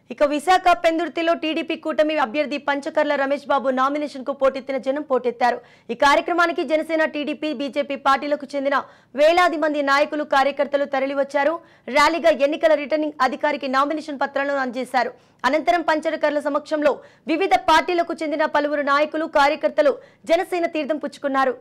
ఇక విశాఖ పెందుర్తిలో టీడీపీ కూటమి అభ్యర్థి పంచకర్ల రమేష్ బాబు నామినేషన్ కు పోటెత్తిన జనం పోటెత్తారు ఈ కార్యక్రమానికి జనసేన టీడీపీ బీజేపీ పార్టీలకు చెందిన వేలాది మంది నాయకులు కార్యకర్తలు తరలివచ్చారు ర్యాలీగా ఎన్నికల రిటర్నింగ్ అధికారికి నామినేషన్ పత్రాలను అందజేశారు అనంతరం పంచకర్ల సమక్షంలో వివిధ పార్టీలకు చెందిన పలువురు నాయకులు కార్యకర్తలు జనసేన తీర్థం పుచ్చుకున్నారు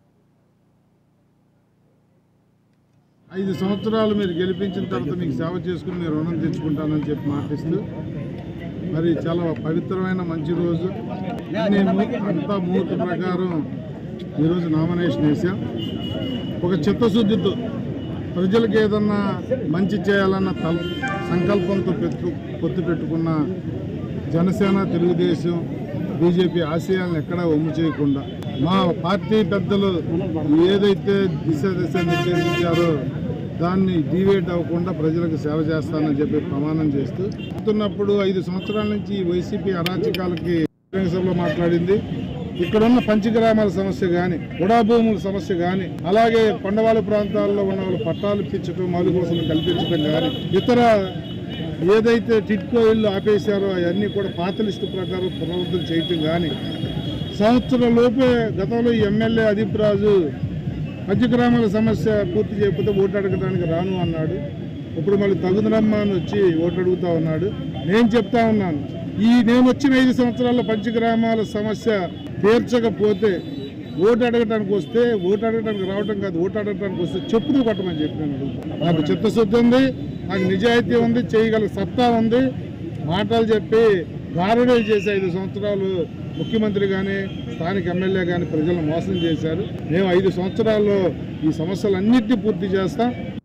ఐదు సంవత్సరాలు మీరు గెలిపించిన తర్వాత మీకు సేవ చేసుకుని మీరు రుణం తెచ్చుకుంటానని చెప్పి మాటిస్తూ మరి చాలా పవిత్రమైన మంచి రోజు అన్ని ము- అంతా ముహూర్త ప్రకారం ఈరోజు నామినేషన్ వేసాం ఒక చిత్తశుద్ధితో ప్రజలకు ఏదన్నా మంచి చేయాలన్న తల సంకల్పంతో పెట్టు పొత్తు పెట్టుకున్న జనసేన తెలుగుదేశం బీజేపీ ఆశయాలను ఎక్కడా ఒమ్ము చేయకుండా మా పార్టీ పెద్దలు ఏదైతే దిశ దిశ నిర్దేశించారో దాన్ని డివేట్ అవ్వకుండా ప్రజలకు సేవ చేస్తానని చెప్పి ప్రమాణం చేస్తూ చెప్తున్నప్పుడు ఐదు సంవత్సరాల నుంచి ఈ వైసీపీ అరాచకాలకి బహిరంగ సభలో మాట్లాడింది ఇక్కడ ఉన్న పంచగ్రామాల సమస్య కానీ ఉడా భూముల సమస్య కానీ అలాగే కొండవాళ్ళ ప్రాంతాల్లో ఉన్న వాళ్ళు పట్టాలు ఇప్పించడం మౌలిక వసతులు కల్పించడం కానీ ఇతర ఏదైతే టిట్కో ఇల్లు ఆపేశారో అవన్నీ కూడా పాత లిస్టు ప్రకారం పునరుద్ధరణ చేయటం కానీ సంవత్సరం లోపే గతంలో ఈ ఎమ్మెల్యే అదీప్ రాజు పంచగ్రామాల సమస్య పూర్తి చేయకపోతే ఓటు అడగడానికి రాను అన్నాడు ఇప్పుడు మళ్ళీ తగుదనమ్మా అని వచ్చి ఓటు అడుగుతా ఉన్నాడు నేను చెప్తా ఉన్నాను ఈ నేను వచ్చిన ఐదు సంవత్సరాల్లో పంచగ్రామాల సమస్య తీర్చకపోతే ఓటు అడగడానికి వస్తే ఓటు అడగడానికి రావడం కాదు ఓటు అడగడానికి వస్తే చెప్పుతూ కొట్టమని చెప్పి నేను అడుగుతాను నాకు చిత్తశుద్ధి ఉంది నాకు నిజాయితీ ఉంది చేయగల సత్తా ఉంది మాటలు చెప్పి గారడీలు చేసి ఐదు సంవత్సరాలు ముఖ్యమంత్రి కానీ స్థానిక ఎమ్మెల్యే కానీ ప్రజలను మోసం చేశారు మేము ఐదు సంవత్సరాల్లో ఈ సమస్యలన్నింటినీ పూర్తి చేస్తాం